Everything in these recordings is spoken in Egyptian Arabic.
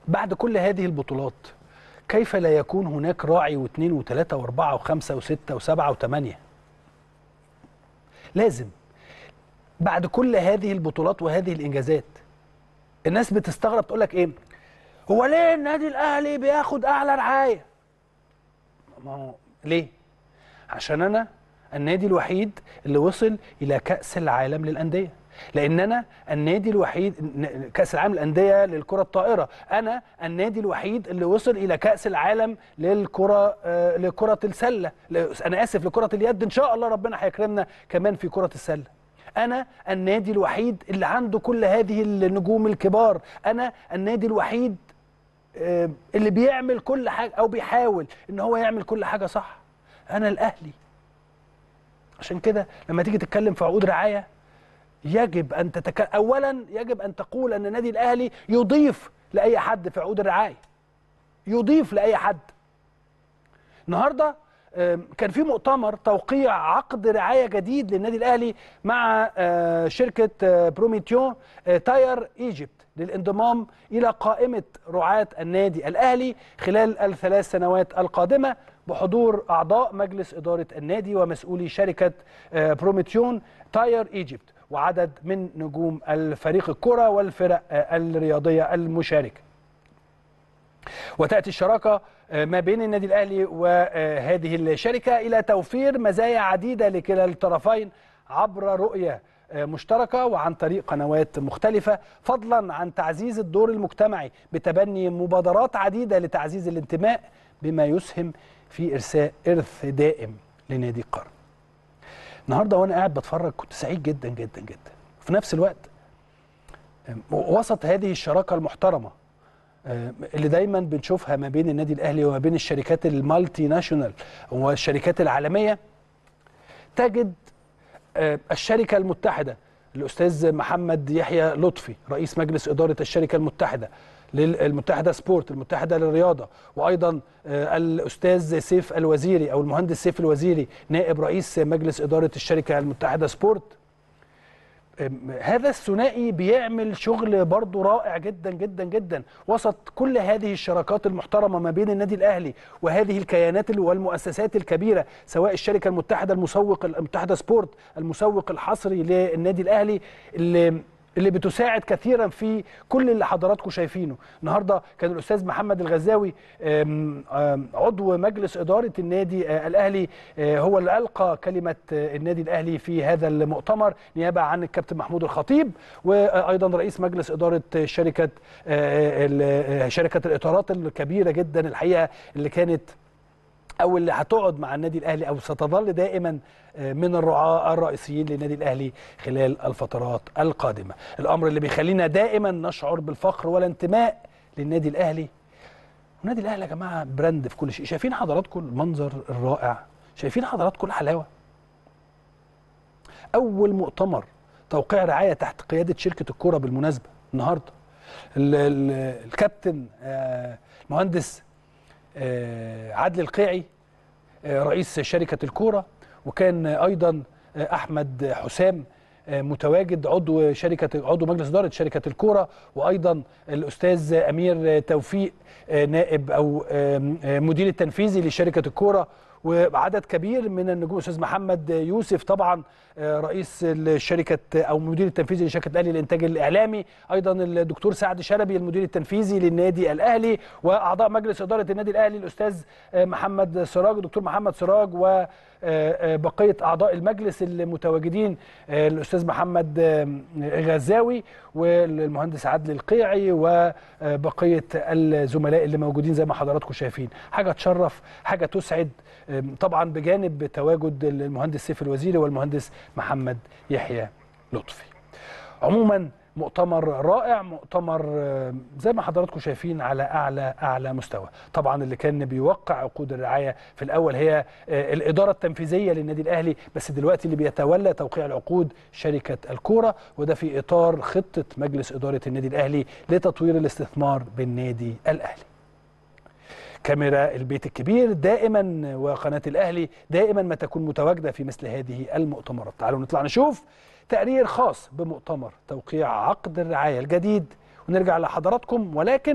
بعد كل هذه البطولات كيف لا يكون هناك راعي واثنين وثلاثة واربعة وخمسة وستة وسبعة وثمانية لازم بعد كل هذه البطولات وهذه الإنجازات الناس بتستغرب تقول لك إيه هو ليه النادي الأهلي بياخد أعلى رعاية ما هو ليه عشان أنا النادي الوحيد اللي وصل إلى كأس العالم للأندية لان انا النادي الوحيد كاس العالم للانديه للكره الطائره انا النادي الوحيد اللي وصل الى كاس العالم للكره آه لكره السله انا اسف لكره اليد ان شاء الله ربنا هيكرمنا كمان في كره السله انا النادي الوحيد اللي عنده كل هذه النجوم الكبار انا النادي الوحيد آه اللي بيعمل كل حاجه او بيحاول ان هو يعمل كل حاجه صح انا الاهلي عشان كده لما تيجي تتكلم في عقود رعايه يجب ان تتكلم اولا يجب ان تقول ان النادي الاهلي يضيف لاي حد في عقود الرعايه يضيف لاي حد النهارده كان في مؤتمر توقيع عقد رعايه جديد للنادي الاهلي مع شركه بروميتيون تاير ايجيبت للانضمام الى قائمه رعاه النادي الاهلي خلال الثلاث سنوات القادمه بحضور اعضاء مجلس اداره النادي ومسؤولي شركه بروميتيون تاير ايجيبت وعدد من نجوم الفريق الكرة والفرق الرياضية المشاركة وتأتي الشراكة ما بين النادي الأهلي وهذه الشركة إلى توفير مزايا عديدة لكلا الطرفين عبر رؤية مشتركة وعن طريق قنوات مختلفة فضلا عن تعزيز الدور المجتمعي بتبني مبادرات عديدة لتعزيز الانتماء بما يسهم في إرساء إرث دائم لنادي القرن النهارده وانا قاعد بتفرج كنت سعيد جدا جدا جدا في نفس الوقت وسط هذه الشراكه المحترمه اللي دايما بنشوفها ما بين النادي الاهلي وما بين الشركات المالتي ناشونال والشركات العالميه تجد الشركه المتحده الاستاذ محمد يحيى لطفي رئيس مجلس اداره الشركه المتحده للمتحده سبورت المتحده للرياضه وايضا الاستاذ سيف الوزيري او المهندس سيف الوزيري نائب رئيس مجلس اداره الشركه المتحده سبورت هذا الثنائي بيعمل شغل برضه رائع جدا جدا جدا وسط كل هذه الشراكات المحترمه ما بين النادي الاهلي وهذه الكيانات والمؤسسات الكبيره سواء الشركه المتحده المسوق المتحده سبورت المسوق الحصري للنادي الاهلي اللي اللي بتساعد كثيرا في كل اللي حضراتكم شايفينه النهارده كان الاستاذ محمد الغزاوي آم آم عضو مجلس اداره النادي الاهلي هو اللي القى كلمه النادي الاهلي في هذا المؤتمر نيابه عن الكابتن محمود الخطيب وايضا رئيس مجلس اداره شركه شركه الاطارات الكبيره جدا الحقيقه اللي كانت او اللي هتقعد مع النادي الاهلي او ستظل دائما من الرعاة الرئيسيين للنادي الاهلي خلال الفترات القادمه الامر اللي بيخلينا دائما نشعر بالفخر والانتماء للنادي الاهلي النادي الاهلي يا جماعه براند في كل شيء شايفين حضراتكم المنظر الرائع شايفين حضراتكم الحلاوه اول مؤتمر توقيع رعايه تحت قياده شركه الكوره بالمناسبه النهارده الكابتن المهندس عدل القيعي رئيس شركة الكورة وكان أيضا أحمد حسام متواجد عضو شركة عضو مجلس إدارة شركة الكورة وأيضا الأستاذ أمير توفيق نائب أو مدير التنفيذي لشركة الكورة وعدد كبير من النجوم الاستاذ محمد يوسف طبعا رئيس الشركه او المدير التنفيذي لشركه الاهلي للانتاج الاعلامي ايضا الدكتور سعد شلبي المدير التنفيذي للنادي الاهلي واعضاء مجلس اداره النادي الاهلي الاستاذ محمد سراج الدكتور محمد سراج وبقيه اعضاء المجلس المتواجدين الاستاذ محمد غزاوي والمهندس عدل القيعي وبقيه الزملاء اللي موجودين زي ما حضراتكم شايفين حاجه تشرف حاجه تسعد طبعا بجانب تواجد المهندس سيف الوزيري والمهندس محمد يحيى لطفي عموما مؤتمر رائع مؤتمر زي ما حضراتكم شايفين على اعلى اعلى مستوى طبعا اللي كان بيوقع عقود الرعايه في الاول هي الاداره التنفيذيه للنادي الاهلي بس دلوقتي اللي بيتولى توقيع العقود شركه الكوره وده في اطار خطه مجلس اداره النادي الاهلي لتطوير الاستثمار بالنادي الاهلي كاميرا البيت الكبير دائما وقناه الاهلي دائما ما تكون متواجده في مثل هذه المؤتمرات تعالوا نطلع نشوف تقرير خاص بمؤتمر توقيع عقد الرعايه الجديد ونرجع لحضراتكم ولكن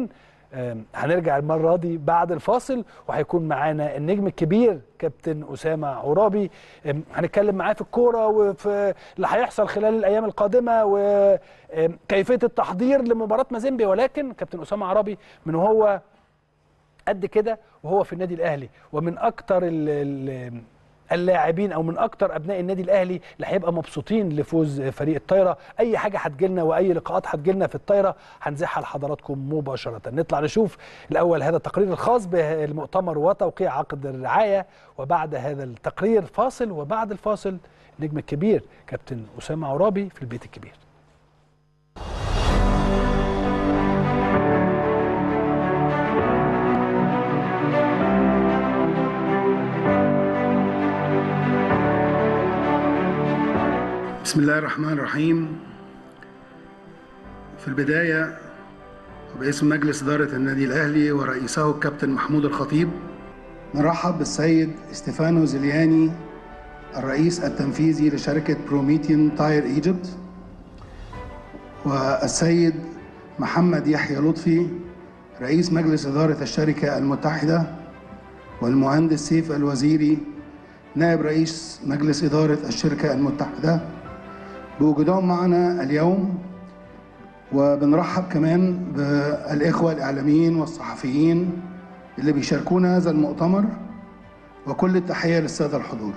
آم، هنرجع المرة دي بعد الفاصل وهيكون معانا النجم الكبير كابتن أسامة عرابي آم، هنتكلم معاه في الكورة وفي اللي هيحصل خلال الأيام القادمة وكيفية التحضير لمباراة مازيمبي ولكن كابتن أسامة عرابي من هو قد كده وهو في النادي الاهلي ومن اكتر ال- ال- اللاعبين او من اكتر ابناء النادي الاهلي اللي هيبقى مبسوطين لفوز فريق الطايره اي حاجه هتجيلنا واي لقاءات هتجيلنا في الطايره هنزعها لحضراتكم مباشره نطلع نشوف الاول هذا التقرير الخاص بالمؤتمر وتوقيع عقد الرعايه وبعد هذا التقرير فاصل وبعد الفاصل النجم الكبير كابتن اسامه عرابي في البيت الكبير بسم الله الرحمن الرحيم في البداية وباسم مجلس إدارة النادي الأهلي ورئيسه الكابتن محمود الخطيب نرحب بالسيد استيفانو زلياني الرئيس التنفيذي لشركة بروميتيان تاير ايجيبت والسيد محمد يحيى لطفي رئيس مجلس إدارة الشركة المتحدة والمهندس سيف الوزيري نائب رئيس مجلس إدارة الشركة المتحدة بوجودهم معنا اليوم وبنرحب كمان بالإخوة الإعلاميين والصحفيين اللي بيشاركونا هذا المؤتمر وكل التحية للسادة الحضور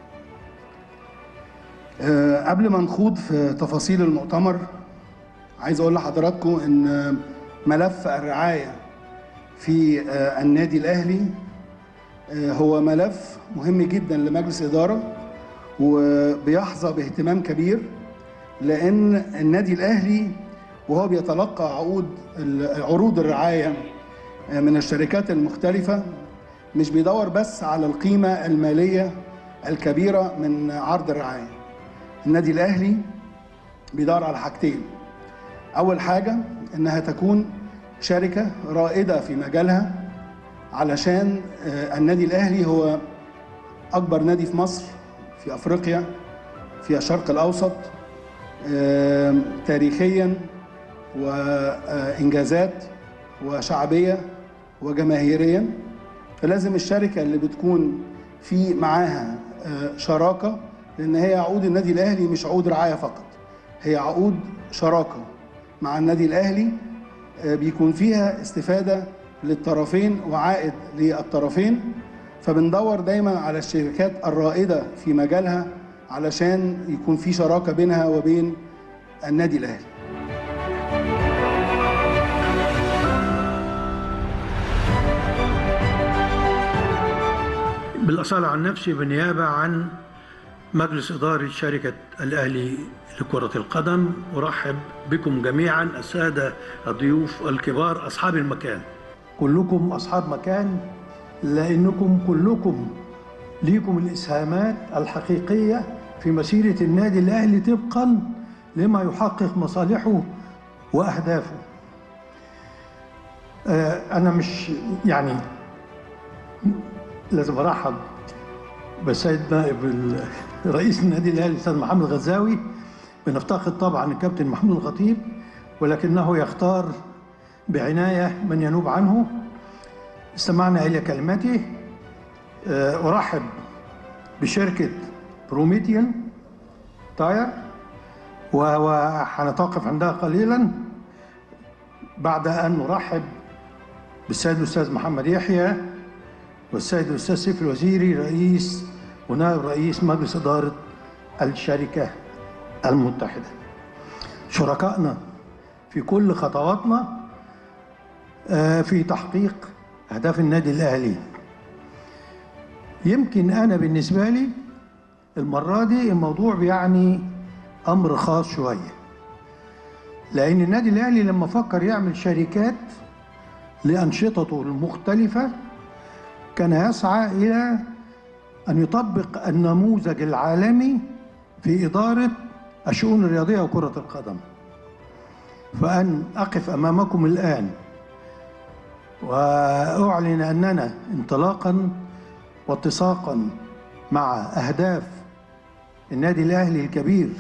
أه، قبل ما نخوض في تفاصيل المؤتمر عايز أقول لحضراتكم إن ملف الرعاية في أه، النادي الأهلي أه، هو ملف مهم جدا لمجلس إدارة وبيحظى باهتمام كبير لان النادي الاهلي وهو بيتلقى عقود عروض الرعايه من الشركات المختلفه مش بيدور بس على القيمه الماليه الكبيره من عرض الرعايه النادي الاهلي بيدور على حاجتين اول حاجه انها تكون شركه رائده في مجالها علشان آه، النادي الاهلي هو اكبر نادي في مصر في افريقيا في الشرق الاوسط آم، تاريخيا وانجازات وشعبيه وجماهيريا فلازم الشركه اللي بتكون في معاها آه، شراكه لان هي عقود النادي الاهلي مش عقود رعايه فقط هي عقود شراكه مع النادي الاهلي آه، بيكون فيها استفاده للطرفين وعائد للطرفين فبندور دايما على الشركات الرائده في مجالها علشان يكون في شراكه بينها وبين النادي الاهلي بالأصالة عن نفسي بالنيابة عن مجلس إدارة شركة الأهلي لكرة القدم أرحب بكم جميعا السادة الضيوف الكبار أصحاب المكان كلكم أصحاب مكان لأنكم كلكم ليكم الإسهامات الحقيقية في مسيرة النادي الأهلي طبقا لما يحقق مصالحه وأهدافه آه، أنا مش يعني لازم أرحب بالسيد نائب ال- رئيس النادي الأهلي الأستاذ محمد غزاوي بنفتقد طبعا الكابتن محمود الخطيب ولكنه يختار بعناية من ينوب عنه استمعنا إلى كلمته آه، أرحب بشركة بروميتيان تاير وهنتوقف عندها قليلا بعد أن نرحب بالسيد الأستاذ محمد يحيى والسيد الأستاذ سيف الوزيري رئيس ونائب رئيس مجلس إدارة الشركة المتحدة شركائنا في كل خطواتنا آه، في تحقيق أهداف النادي الأهلي يمكن أنا بالنسبة لي المرة دي الموضوع بيعني أمر خاص شوية لأن النادي الأهلي لما فكر يعمل شركات لأنشطته المختلفة كان يسعى إلى أن يطبق النموذج العالمي في إدارة الشؤون الرياضية وكرة القدم فأن أقف أمامكم الآن وأعلن أننا انطلاقا واتساقا مع أهداف النادي الأهلي الكبير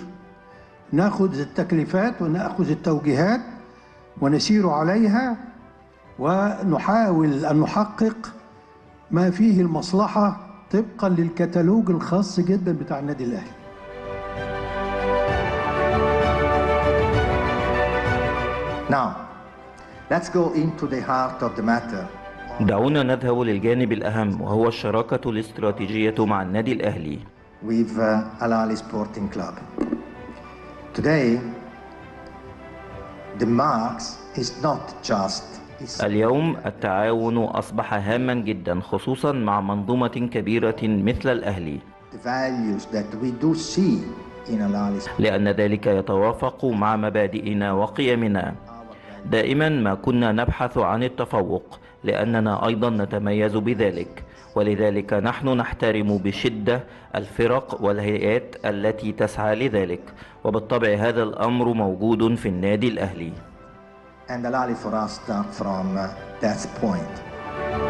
ناخذ التكليفات وناخذ التوجيهات ونسير عليها ونحاول أن نحقق ما فيه المصلحة طبقا للكتالوج الخاص جدا بتاع النادي الأهلي Now, let's go into the heart of the matter. دعونا نذهب للجانب الأهم وهو الشراكة الاستراتيجية مع النادي الأهلي with uh, Al Ahly Sporting Club. Today, the marks is not just is اليوم التعاون أصبح هاما جدا خصوصا مع منظومة كبيرة مثل الأهلي the values that we do see in Al Ahly. لأن ذلك يتوافق مع مبادئنا وقيمنا دائما ما كنا نبحث عن التفوق لأننا أيضا نتميز بذلك ولذلك نحن نحترم بشدة الفرق والهيئات التي تسعى لذلك وبالطبع هذا الأمر موجود في النادي الأهلي And Al Ahly for us start from uh, that point.